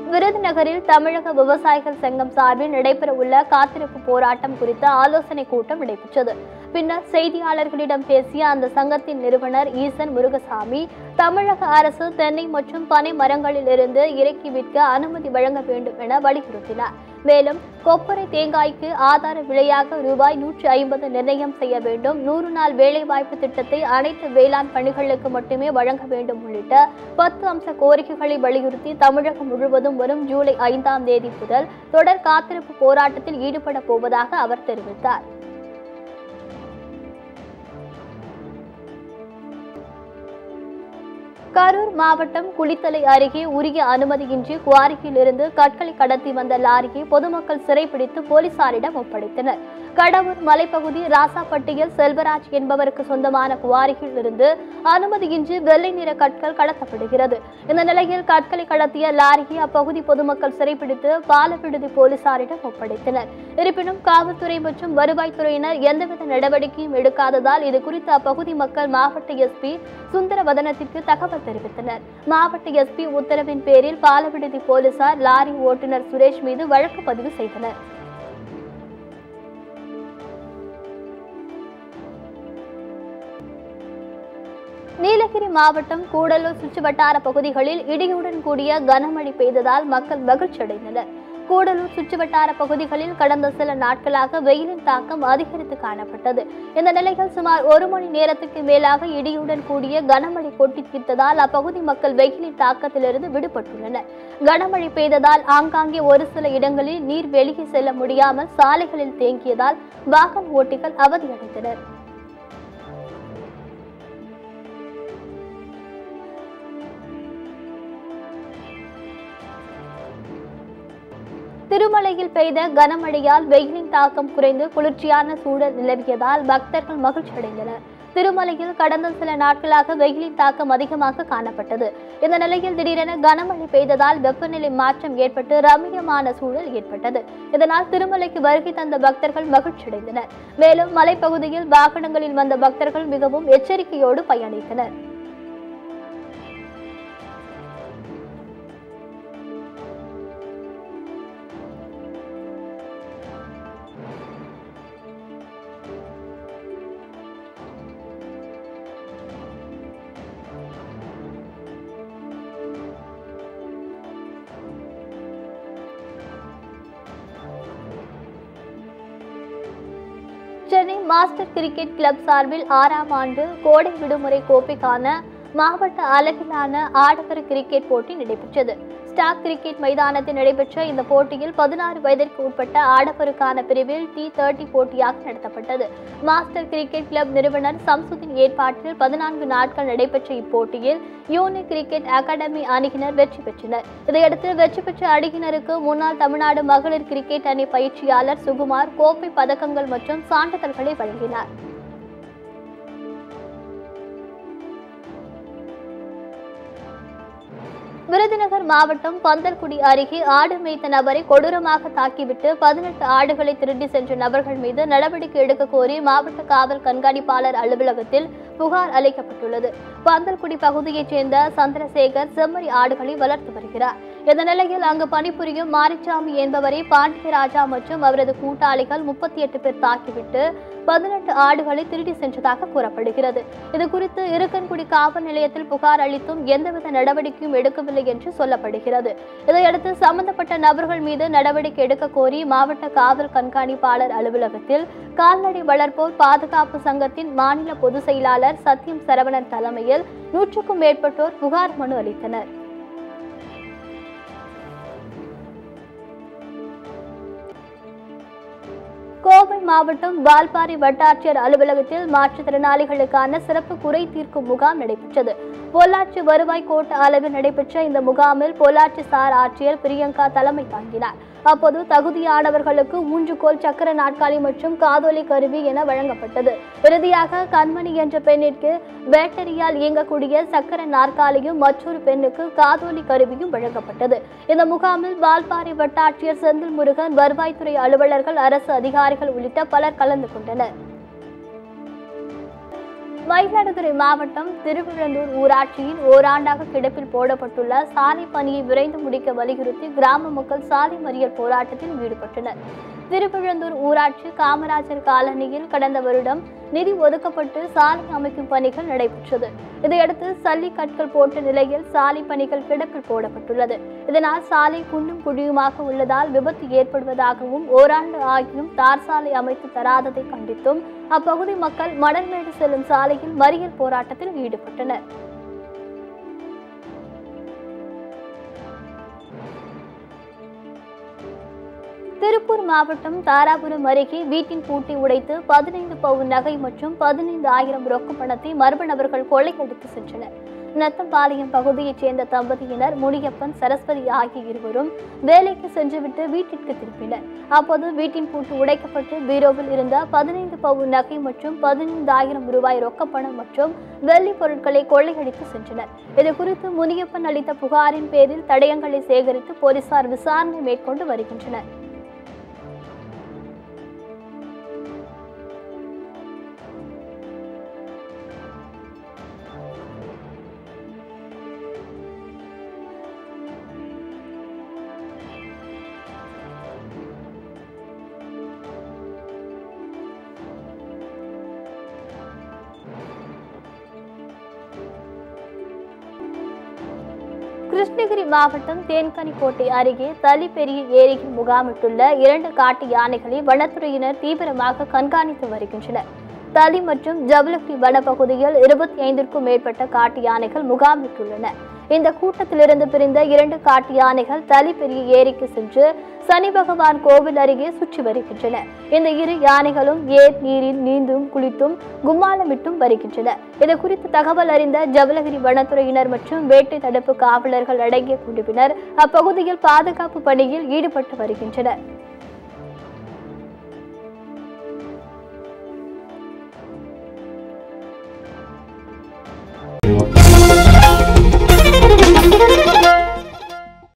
விருதுநகரில் தமிழக விவசாயிகள் சங்கம் சார்பில் நடைபெறவுள்ள காத்திருப்பு போராட்டம் குறித்த ஆலோசனை கூட்டம் நடைபெற்றது பின்னர் செய்தியாளர்களிடம் பேசிய அந்த சங்கத்தின் நிறுவனர் ஈசன் முருகசாமி தமிழக அரசு தென்னை மற்றும் பனை மரங்களில் இருந்து இறக்கி விற்க அனுமதி வழங்க வேண்டும் என வலியுறுத்தினார் மேலும் கொப்பரை தேங்காய்க்கு ஆதார விலையாக ரூபாய் நூற்றி ஐம்பது நிர்ணயம் செய்ய வேண்டும் நூறு நாள் வேலைவாய்ப்பு திட்டத்தை அனைத்து வேளாண் பணிகளுக்கு மட்டுமே வழங்க வேண்டும் உள்ளிட்ட பத்து அம்ச கோரிக்கைகளை வலியுறுத்தி தமிழகம் முழுவதும் வரும் ஜூலை ஐந்தாம் தேதி முதல் தொடர் காத்திருப்பு போராட்டத்தில் ஈடுபட போவதாக அவர் தெரிவித்தார் கரூர் மாவட்டம் குளித்தலை அருகே உரிய அனுமதியின்றி குவாரியிலிருந்து கற்களை கடத்தி வந்த லாரியை பொதுமக்கள் சிறைப்பிடித்து போலீசாரிடம் ஒப்படைத்தனர் கடவுர் மலைப்பகுதி ராசாப்பட்டியில் செல்வராஜ் என்பவருக்கு சொந்தமான குவாரியில் இருந்து அனுமதியின்றி வெள்ளை நிற கற்கள் கடத்தப்படுகிறது இந்த நிலையில் கற்களை கடத்திய லாரியை அப்பகுதி பொதுமக்கள் சிறைப்பிடித்து பாலவிடுதி போலீசாரிடம் ஒப்படைத்தனர் இருப்பினும் காவல்துறை மற்றும் வருவாய்த்துறையினர் எந்தவித நடவடிக்கையும் எடுக்காததால் இது குறித்து அப்பகுதி மக்கள் மாவட்ட எஸ்பி சுந்தரவதனத்திற்கு தகவல் தெரிவித்தனர் மாவட்ட எஸ்பி உத்தரவின் பேரில் பாலவிடுதி போலீசார் லாரி ஓட்டுநர் சுரேஷ் மீது வழக்கு பதிவு செய்தனர் நீலகிரி மாவட்டம் கூடலூர் சுற்றுவட்டார பகுதிகளில் இடியுடன் கூடிய கனமழை பெய்ததால் மக்கள் மகிழ்ச்சியடைந்தனர் கூடலூர் சுற்றுவட்டார பகுதிகளில் கடந்த சில நாட்களாக வெயிலின் தாக்கம் அதிகரித்து காணப்பட்டது இந்த நிலையில் சுமார் ஒரு மணி நேரத்துக்கு மேலாக இடியுடன் கூடிய கனமழை கொட்டி தீர்த்ததால் அப்பகுதி மக்கள் வெயிலின் தாக்கத்திலிருந்து விடுபட்டுள்ளனர் கனமழை பெய்ததால் ஆங்காங்கே ஒரு சில இடங்களில் நீர் வெளியே செல்ல முடியாமல் சாலைகளில் தேங்கியதால் வாகன ஓட்டிகள் அவதியடைந்தனர் திருமலையில் பெய்த கனமழையால் வெயிலின் தாக்கம் குறைந்து குளிர்ச்சியான சூழல் நிலவியதால் பக்தர்கள் மகிழ்ச்சி அடைந்தனர் திருமலையில் கடந்த சில நாட்களாக வெயிலின் தாக்கம் அதிகமாக காணப்பட்டது இந்த நிலையில் திடீரென கனமழை பெய்ததால் வெப்பநிலை மாற்றம் ஏற்பட்டு ரம்மியமான சூழல் ஏற்பட்டது இதனால் திருமலைக்கு வருகை தந்த பக்தர்கள் மகிழ்ச்சி அடைந்தனர் மேலும் மலைப்பகுதியில் வாகனங்களில் வந்த பக்தர்கள் மிகவும் எச்சரிக்கையோடு பயணித்தனர் சென்னை மாஸ்டர் கிரிக்கெட் கிளப் சார்பில் ஆறாம் ஆண்டு கோடை விடுமுறை கோப்பைக்கான மாவட்ட அளவிலான ஆடவர் கிரிக்கெட் போட்டி நடைபெற்றது ஸ்டாக் கிரிக்கெட் மைதானத்தில் நடைபெற்ற இந்த போட்டியில் பதினாறு வயதிற்கு உட்பட்ட ஆடவருக்கான பிரிவில் டி தேர்ட்டி போட்டியாக நடத்தப்பட்டது மாஸ்டர் கிரிக்கெட் கிளப் நிறுவனர் சம்சுதின் ஏற்பாட்டில் பதினான்கு நாட்கள் நடைபெற்ற இப்போட்டியில் யூனிக் கிரிக்கெட் அகாடமி அணியினர் வெற்றி பெற்றனர் இதையடுத்து வெற்றி பெற்ற அணியினருக்கு முன்னாள் தமிழ்நாடு மகளிர் கிரிக்கெட் அணி பயிற்சியாளர் சுகுமார் கோப்பை பதக்கங்கள் மற்றும் சான்றிதழ்களை வழங்கினார் விருதுநகர் மாவட்டம் பந்தல்குடி அருகே ஆடு மேய்த்த நபரை கொடூரமாக தாக்கிவிட்டு பதினெட்டு ஆடுகளை திருடி சென்ற நபர்கள் மீது நடவடிக்கை எடுக்க கோரி மாவட்ட காவல் கண்காணிப்பாளர் அலுவலகத்தில் புகார் அளிக்கப்பட்டுள்ளது பந்தல்குடி பகுதியைச் சேர்ந்த சந்திரசேகர் செம்மறி ஆடுகளை வளர்த்து வருகிறார் இந்த நிலையில் அங்கு பணிபுரியும் மாரிச்சாமி என்பவரை பாண்டியராஜா மற்றும் அவரது கூட்டாளிகள் முப்பத்தி எட்டு பேர் தாக்கிவிட்டு பதினெட்டு ஆடுகளை திருடி சென்றதாக கூறப்படுகிறது இது குறித்து இருக்கன்குடி காவல் நிலையத்தில் புகார் அளித்தும் எந்தவித நடவடிக்கையும் எடுக்கவில்லை என்று சொல்லப்படுகிறது இதையடுத்து சம்பந்தப்பட்ட நபர்கள் மீது நடவடிக்கை எடுக்க கோரி மாவட்ட காவல் கண்காணிப்பாளர் அலுவலகத்தில் கால்நடை வளர்ப்போர் பாதுகாப்பு சங்கத்தின் மாநில பொதுச் செயலாளர் சத்யம் சரவணன் தலைமையில் நூற்றுக்கும் மேற்பட்டோர் புகார் மனு அளித்தனர் கோவை மாவட்டம் வால்பாறை வட்டாட்சியர் அலுவலகத்தில் மாற்றுத்திறனாளிகளுக்கான சிறப்பு குறை தீர்க்கும் முகாம் நடைபெற்றது பொள்ளாச்சி வருவாய் கோட்ட அளவில் நடைபெற்ற இந்த முகாமில் பொள்ளாச்சி சார் ஆட்சியர் பிரியங்கா தலைமை தாங்கினார் அப்போது தகுதியானவர்களுக்கு ஊன்றுகோல் சக்கர நாற்காலி மற்றும் காதோலி கருவி என வழங்கப்பட்டது இறுதியாக கண்மணி என்ற பெண்ணிற்கு பேட்டரியால் இயங்கக்கூடிய சக்கர நாற்காலியும் மற்றொரு பெண்ணுக்கு காதோலி கருவியும் வழங்கப்பட்டது இந்த முகாமில் வால்பாறை வட்டாட்சியர் செந்தில் முருகன் வருவாய்த்துறை அலுவலர்கள் அரசு அதிகாரிகள் உள்ளிட்ட பலர் கலந்து கொண்டனர் மயிலாடுதுறை மாவட்டம் திருவிழந்தூர் ஊராட்சியில் ஓராண்டாக கிடப்பில் போடப்பட்டுள்ள சாலை பணியை விரைந்து முடிக்க வலியுறுத்தி கிராம மக்கள் சாலை மறியல் போராட்டத்தில் ஈடுபட்டனர் திருவிழந்தூர் ஊராட்சி காமராஜர் காலனியில் கடந்த வருடம் நிதி ஒதுக்கப்பட்டு சாலை அமைக்கும் பணிகள் நடைபெற்றது இதையடுத்து சல்லி கற்கள் போட்ட நிலையில் சாலை பணிகள் கிடப்பில் போடப்பட்டுள்ளது இதனால் சாலை குண்டும் குழியுமாக உள்ளதால் விபத்து ஏற்படுவதாகவும் ஓராண்டு ஆகியும் தார் சாலை அமைத்து தராததை கண்டித்தும் அப்பகுதி மக்கள் மணல்மேடு செல்லும் சாலையில் மறியல் போராட்டத்தில் ஈடுபட்டனர் திருப்பூர் மாவட்டம் தாராபுரம் அருகே வீட்டின் பூட்டை உடைத்து பதினைந்து பவுன் நகை மற்றும் பதினைந்து ஆயிரம் ரொக்க பணத்தை மர்ம நபர்கள் கொள்ளையடித்து சென்றனர் நத்தம்பாளையம் பகுதியைச் சேர்ந்த தம்பதியினர் முனியப்பன் சரஸ்வதி ஆகிய இருவரும் வேலைக்கு சென்றுவிட்டு வீட்டிற்கு திரும்பினர் அப்போது வீட்டின் பூட்டு உடைக்கப்பட்டு பீரோவில் இருந்த பதினைந்து பவுன் நகை மற்றும் பதினைந்து ஆயிரம் ரூபாய் ரொக்கப்பணம் மற்றும் வெள்ளி பொருட்களை கொள்ளையடித்து சென்றனர் இது குறித்து முனியப்பன் அளித்த புகாரின் பேரில் தடயங்களை சேகரித்து போலீசார் விசாரணை மேற்கொண்டு வருகின்றனர் கிருஷ்ணகிரி மாவட்டம் தேன்கனிக்கோட்டை அருகே தலி பெரிய ஏரியில் முகாமிட்டுள்ள இரண்டு காட்டு யானைகளை வனத்துறையினர் தீவிரமாக கண்காணித்து வருகின்றனர் தலி மற்றும் ஜவுளகிரி வனப்பகுதியில் இருபத்தி ஐந்திற்கும் மேற்பட்ட காட்டு யானைகள் முகாமிட்டுள்ளன இந்த கூட்டத்திலிருந்து பிரிந்த இரண்டு காட்டு யானைகள் தலி பெரிய ஏரிக்கு சென்று சனி பகவான் கோவில் அருகே சுற்றி வருகின்றன இந்த இரு யானைகளும் ஏர் நீரில் நீந்தும் குளித்தும் கும்மாளமிட்டும் வருகின்றன இது குறித்து தகவல் அறிந்த ஜவலகிரி வனத்துறையினர் மற்றும் வேட்டை தடுப்பு காவலர்கள் அடங்கிய குழுவினர் அப்பகுதியில் பாதுகாப்பு பணியில் ஈடுபட்டு வருகின்றனர்